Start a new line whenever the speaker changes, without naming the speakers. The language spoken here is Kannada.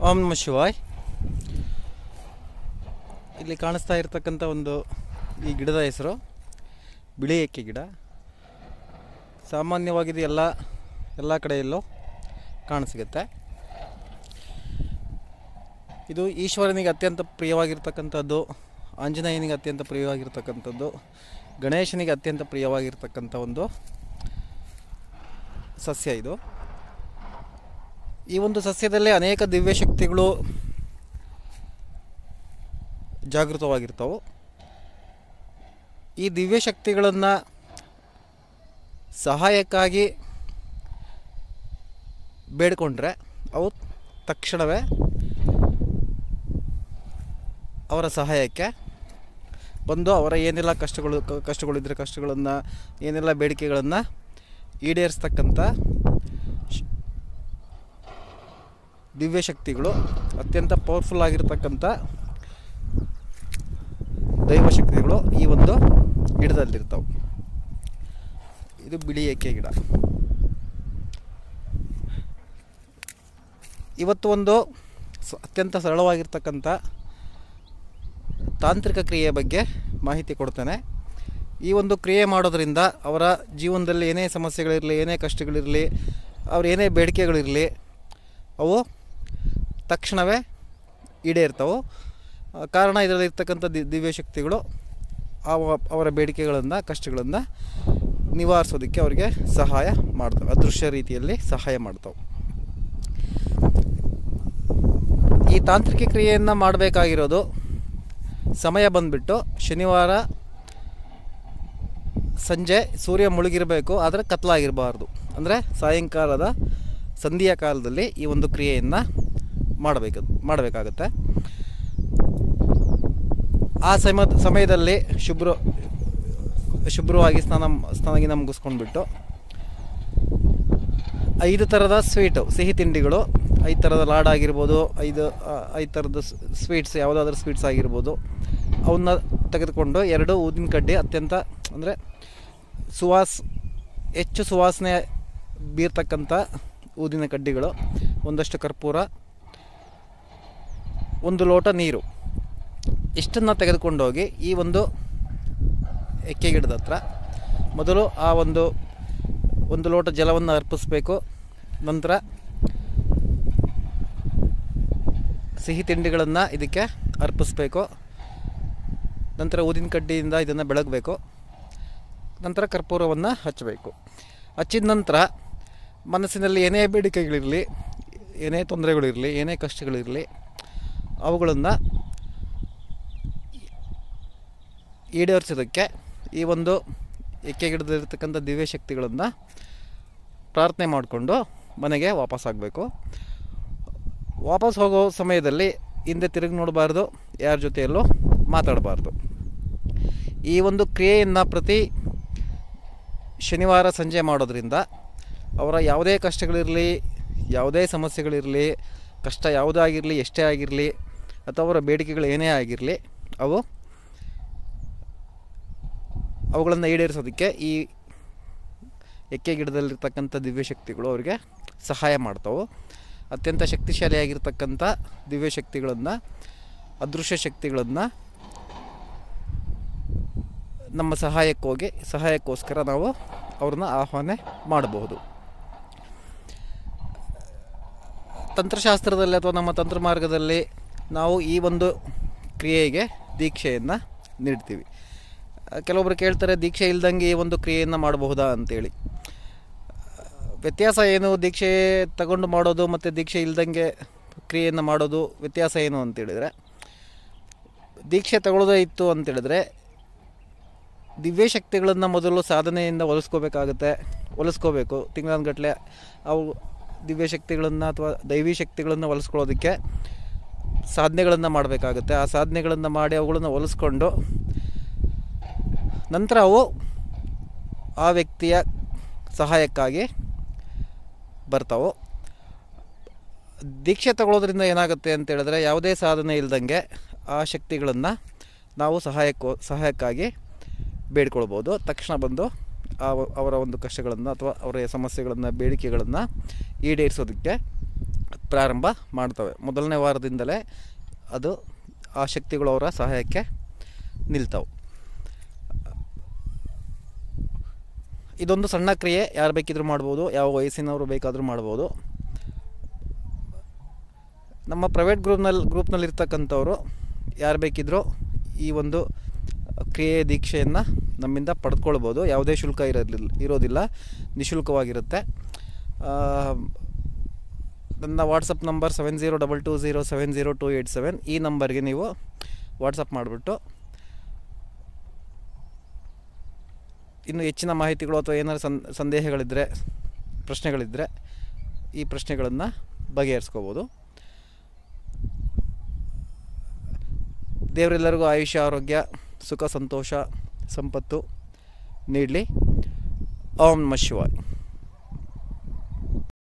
ಓಂ ನಮ ಶಿವಾಯ್ ಇಲ್ಲಿ ಕಾಣಿಸ್ತಾ ಇರತಕ್ಕಂಥ ಒಂದು ಈ ಗಿಡದ ಹೆಸರು ಬಿಳಿ ಎಕ್ಕೆ ಗಿಡ ಸಾಮಾನ್ಯವಾಗಿ ಇದು ಎಲ್ಲ ಎಲ್ಲ ಕಡೆಯಲ್ಲೂ ಕಾಣಸಿಗುತ್ತೆ ಇದು ಈಶ್ವರನಿಗೆ ಅತ್ಯಂತ ಪ್ರಿಯವಾಗಿರ್ತಕ್ಕಂಥದ್ದು ಆಂಜನೇಯನಿಗೆ ಅತ್ಯಂತ ಪ್ರಿಯವಾಗಿರ್ತಕ್ಕಂಥದ್ದು ಗಣೇಶನಿಗೆ ಅತ್ಯಂತ ಪ್ರಿಯವಾಗಿರ್ತಕ್ಕಂಥ ಒಂದು ಸಸ್ಯ ಇದು ಈ ಒಂದು ಸಸ್ಯದಲ್ಲಿ ಅನೇಕ ದಿವ್ಯ ಶಕ್ತಿಗಳು ಜಾಗೃತವಾಗಿರ್ತವೆ ಈ ದಿವ್ಯ ಶಕ್ತಿಗಳನ್ನು ಸಹಾಯಕ್ಕಾಗಿ ಬೇಡಿಕೊಂಡ್ರೆ ಅವು ತಕ್ಷಣವೇ ಅವರ ಸಹಾಯಕ್ಕೆ ಬಂದು ಅವರ ಏನೆಲ್ಲ ಕಷ್ಟಗಳು ಕ- ಕಷ್ಟಗಳಿದ್ರೆ ಕಷ್ಟಗಳನ್ನು ಏನೆಲ್ಲ ಬೇಡಿಕೆಗಳನ್ನು ಈಡೇರಿಸ್ತಕ್ಕಂಥ ಶ್- ದಿವ್ಯ ಶಕ್ತಿಗಳು ಅತ್ಯಂತ ಪವರ್ಫುಲ್ ಆಗಿರ್ತಕ್ಕಂಥ ದೈವ ಶಕ್ತಿಗಳು ಈ ಒಂದು ಗಿಡದಲ್ಲಿರ್ತಾವೆ ಇದು ಬಿಳಿ ಏಕೆ ಗಿಡ ಇವತ್ತು ಒಂದು ಸ- ಅತ್ಯಂತ ಸರಳವಾಗಿರ್ತಕ್ಕಂಥ ತಾಂತ್ರಿಕ ಕ್ರಿಯೆಯ ಬಗ್ಗೆ ಮಾಹಿತಿ ಕೊಡ್ತೇನೆ ಈ ಒಂದು ಕ್ರಿಯೆ ಮಾಡೋದ್ರಿಂದ ಅವರ ಜೀವನದಲ್ಲಿ ಏನೇ ಸಮಸ್ಯೆಗಳಿರಲಿ ಏನೇ ಕಷ್ಟಗಳಿರಲಿ ಅವ್ರ ಏನೇ ಬೇಡಿಕೆಗಳಿರಲಿ ಅವು ತಕ್ಷಣವೇ ಈಡೇರ್ತವೆ ಆ, ಕಾರಣ ಇದರಲ್ಲಿರ್ತಕ್ಕಂಥ ದಿ ದಿವ್ಯ ಶಕ್ತಿಗಳು ಅವ ಅವರ ಬೇಡಿಕೆಗಳನ್ನು ಕಷ್ಟಗಳನ್ನು ನಿವಾರಿಸೋದಕ್ಕೆ ಅವರಿಗೆ ಸಹಾಯ ಮಾಡ್ತವೆ ಅದೃಶ್ಯ ರೀತಿಯಲ್ಲಿ ಸಹಾಯ ಮಾಡ್ತವೆ ಈ ತಾಂತ್ರಿಕ ಕ್ರಿಯೆಯನ್ನು ಮಾಡಬೇಕಾಗಿರೋದು ಸಮಯ ಬಂದುಬಿಟ್ಟು ಶನಿವಾರ ಸಂಜೆ ಸೂರ್ಯ ಮುಳುಗಿರಬೇಕು ಆದರೆ ಕತ್ಲಾಗಿರಬಾರ್ದು ಅಂದರೆ ಸಾಯಂಕಾಲದ ಸಂಧಿಯ ಕಾಲದಲ್ಲಿ ಈ ಒಂದು ಕ್ರಿಯೆಯನ್ನು ಮಾಡಬೇಕು ಮಾಡಬೇಕಾಗುತ್ತೆ ಆ ಸಮ ಸಮಯದಲ್ಲಿ ಶುಭ್ರ ಶುಭ್ರವಾಗಿ ಸ್ನಾನ ಸ್ನಾನಗಿನ ಮುಗಿಸ್ಕೊಂಡ್ಬಿಟ್ಟು ಐದು ಥರದ ಸ್ವೀಟು ಸಿಹಿ ತಿಂಡಿಗಳು ಐದು ಥರದ ಲಾಡ್ ಆಗಿರ್ಬೋದು ಐದು ಆ, ಐದು ಥರದ ಸ್ವೀಟ್ಸ್ ಯಾವುದಾದ್ರೂ ಸ್ವೀಟ್ಸ್ ಆಗಿರ್ಬೋದು ಅವನ್ನ ತೆಗೆದುಕೊಂಡು ಎರಡು ಊದಿನ ಕಡ್ಡಿ ಅತ್ಯಂತ ಅಂದರೆ ಸುವಾಸ ಹೆಚ್ಚು ಸುವಾಸನೆ ಬೀರ್ತಕ್ಕಂಥ ಊದಿನ ಕಡ್ಡಿಗಳು ಒಂದಷ್ಟು ಕರ್ಪೂರ ಒಂದು ಲೋಟ ನೀರು ಇಷ್ಟನ್ನು ತೆಗೆದುಕೊಂಡೋಗಿ ಈ ಒಂದು ಎಕ್ಕೆ ಗಿಡದ ಹತ್ರ ಮೊದಲು ಆ ಒಂದು ಒಂದು ಲೋಟ ಜಲವನ್ನು ಅರ್ಪಿಸಬೇಕು ನಂತರ ಸಿಹಿ ತಿಂಡಿಗಳನ್ನು ಇದಕ್ಕೆ ಅರ್ಪಿಸಬೇಕು ನಂತರ ಊದಿನ ಕಡ್ಡಿಯಿಂದ ಇದನ್ನು ಬೆಳಗಬೇಕು ನಂತರ ಕರ್ಪೂರವನ್ನು ಹಚ್ಚಬೇಕು ಹಚ್ಚಿದ ನಂತರ ಮನಸ್ಸಿನಲ್ಲಿ ಏನೇ ಬೇಡಿಕೆಗಳಿರಲಿ ಏನೇ ತೊಂದರೆಗಳಿರಲಿ ಏನೇ ಕಷ್ಟಗಳಿರಲಿ ಅವುಗಳನ್ನು ಈಡೇರಿಸೋದಕ್ಕೆ ಈ ಒಂದು ಎಕ್ಕೆ ಗಿಡದಲ್ಲಿರ್ತಕ್ಕಂಥ ದಿವ್ಯ ಶಕ್ತಿಗಳನ್ನು ಪ್ರಾರ್ಥನೆ ಮಾಡಿಕೊಂಡು ಮನೆಗೆ ವಾಪಸ್ ಆಗಬೇಕು ವಾಪಸ್ ಹೋಗೋ ಸಮಯದಲ್ಲಿ ಹಿಂದೆ ತಿರುಗಿ ನೋಡಬಾರ್ದು ಯಾರ ಜೊತೆಯಲ್ಲೂ ಮಾತಾಡಬಾರ್ದು ಈ ಒಂದು ಕ್ರಿಯೆಯನ್ನು ಪ್ರತಿ ಶನಿವಾರ ಸಂಜೆ ಮಾಡೋದ್ರಿಂದ ಅವರ ಯಾವುದೇ ಕಷ್ಟಗಳಿರಲಿ ಯಾವುದೇ ಸಮಸ್ಯೆಗಳಿರಲಿ ಕಷ್ಟ ಯಾವುದೇ ಆಗಿರಲಿ ಎಷ್ಟೇ ಆಗಿರಲಿ ಅಥವಾ ಅವರ ಬೇಡಿಕೆಗಳು ಏನೇ ಆಗಿರಲಿ ಅವು ಅವುಗಳನ್ನು ಈಡೇರಿಸೋದಕ್ಕೆ ಈ ಎಕ್ಕೆ ಗಿಡದಲ್ಲಿರ್ತಕ್ಕಂಥ ದಿವ್ಯ ಶಕ್ತಿಗಳು ಅವರಿಗೆ ಸಹಾಯ ಮಾಡ್ತಾವೆ ಅತ್ಯಂತ ಶಕ್ತಿಶಾಲಿಯಾಗಿರ್ತಕ್ಕಂಥ ದಿವ್ಯ ಶಕ್ತಿಗಳನ್ನು ಅದೃಶ್ಯ ಶಕ್ತಿಗಳನ್ನು ನಮ್ಮ ಸಹಾಯಕ್ಕೋಗಿ ಸಹಾಯಕ್ಕೋಸ್ಕರ ನಾವು ಅವ್ರನ್ನ ಆಹ್ವಾನ ಮಾಡಬಹುದು ತಂತ್ರಶಾಸ್ತ್ರದಲ್ಲಿ ಅಥವಾ ನಮ್ಮ ತಂತ್ರ ಮಾರ್ಗದಲ್ಲಿ ನಾವು ಈ ಒಂದು ಕ್ರಿಯೆಗೆ ದೀಕ್ಷೆಯನ್ನು ನೀಡ್ತೀವಿ ಆ, ಕೆಲವೊಬ್ರು ಕೇಳ್ತಾರೆ ದೀಕ್ಷೆ ಇಲ್ದಂಗೆ ಈ ಒಂದು ಕ್ರಿಯೆಯನ್ನು ಮಾಡಬಹುದಾ ಅಂತೇಳಿ ಆ, ವ್ಯತ್ಯಾಸ ಏನು ದೀಕ್ಷೆ ತಗೊಂಡು ಮಾಡೋದು ಮತ್ತು ದೀಕ್ಷೆ ಇಲ್ದಂಗೆ ಕ್ರಿಯೆಯನ್ನು ಮಾಡೋದು ವ್ಯತ್ಯಾಸ ಏನು ಅಂತೇಳಿದರೆ ದೀಕ್ಷೆ ತಗೊಳ್ಳೋದೇ ಇತ್ತು ಅಂತೇಳಿದ್ರೆ ದಿವ್ಯ ಶಕ್ತಿಗಳನ್ನು ಮೊದಲು ಸಾಧನೆಯಿಂದ ಹೊಲಿಸ್ಕೋಬೇಕಾಗುತ್ತೆ ಹೊಲಿಸ್ಕೋಬೇಕು ತಿಂಗಳಗಟ್ಟಲೆ ಅವು ದಿವ್ಯ ಶಕ್ತಿಗಳನ್ನು ಅಥವಾ ದೈವಿ ಶಕ್ತಿಗಳನ್ನು ಹೊಲಿಸ್ಕೊಳ್ಳೋದಕ್ಕೆ ಸಾಧನೆಗಳನ್ನು ಮಾಡಬೇಕಾಗುತ್ತೆ ಆ ಸಾಧನೆಗಳನ್ನು ಮಾಡಿ ಅವುಗಳನ್ನು ಹೊಲಿಸ್ಕೊಂಡು ನಂತರ ಅವು ಆ ವ್ಯಕ್ತಿಯ ಸಹಾಯಕ್ಕಾಗಿ ಬರ್ತಾವೆ ದೀಕ್ಷೆ ತಗೊಳ್ಳೋದ್ರಿಂದ ಏನಾಗುತ್ತೆ ಅಂತ ಹೇಳಿದ್ರೆ ಯಾವುದೇ ಸಾಧನೆ ಇಲ್ದಂಗೆ ಆ ಶಕ್ತಿಗಳನ್ನು ನಾವು ಸಹಾಯಕ್ಕೋ ಸಹಾಯಕ್ಕಾಗಿ ಬೇಡ್ಕೊಳ್ಬೋದು ತಕ್ಷಣ ಬಂದು ಆ ಅವರ ಒಂದು ಕಷ್ಟಗಳನ್ನು ಅಥವಾ ಅವರ ಸಮಸ್ಯೆಗಳನ್ನು ಬೇಡಿಕೆಗಳನ್ನು ಈಡೇರಿಸೋದಕ್ಕೆ ಪ್ರಾರಂಭ ಮಾಡ್ತವೆ ಮೊದಲನೇ ವಾರದಿಂದಲೇ ಅದು ಆ ಶಕ್ತಿಗಳು ಅವರ ಸಹಾಯಕ್ಕೆ ನಿಲ್ತವೆ ಇದೊಂದು ಸಣ್ಣ ಕ್ರಿಯೆ ಯಾರು ಬೇಕಿದ್ರೂ ಮಾಡ್ಬೋದು ಯಾವ ವಯಸ್ಸಿನವರು ಬೇಕಾದರೂ ಮಾಡ್ಬೋದು ನಮ್ಮ ಪ್ರೈವೇಟ್ ಗ್ರೂಪ್ನಲ್ಲಿ ಗ್ರೂಪ್ನಲ್ಲಿರ್ತಕ್ಕಂಥವ್ರು ಯಾರು ಬೇಕಿದ್ರೂ ಈ ಒಂದು ಕ್ರಿಯೆ ದೀಕ್ಷೆಯನ್ನು ನಮ್ಮಿಂದ ಪಡೆದುಕೊಳ್ಬೋದು ಯಾವುದೇ ಶುಲ್ಕ ಇರೋದಿಲ್ಲ ಇರೋದಿಲ್ಲ ನಿಶುಲ್ಕವಾಗಿರುತ್ತೆ ಆ, ನನ್ನ WhatsApp number seven zero double two zero seven zero two eight seven ಈ ನಂಬರ್ಗೆ ನೀವು ವಾಟ್ಸಪ್ ಮಾಡಿಬಿಟ್ಟು ಇನ್ನು ಹೆಚ್ಚಿನ ಮಾಹಿತಿಗಳು ಅಥವಾ ಏನಾದ್ರು ಸಂ ಸಂದೇಹಗಳಿದ್ದರೆ ಪ್ರಶ್ನೆಗಳಿದ್ದರೆ ಈ ಪ್ರಶ್ನೆಗಳನ್ನು ಬಗೆಹರಿಸ್ಕೋಬೋದು ದೇವರೆಲ್ಲರಿಗೂ ಆಯುಷ್ಯ ಆರೋಗ್ಯ ಸುಖ ಸಂತೋಷ ಸಂಪತ್ತು ನೀಡಲಿ ಓಂ ನಮಃ ಶಿವಾಯ್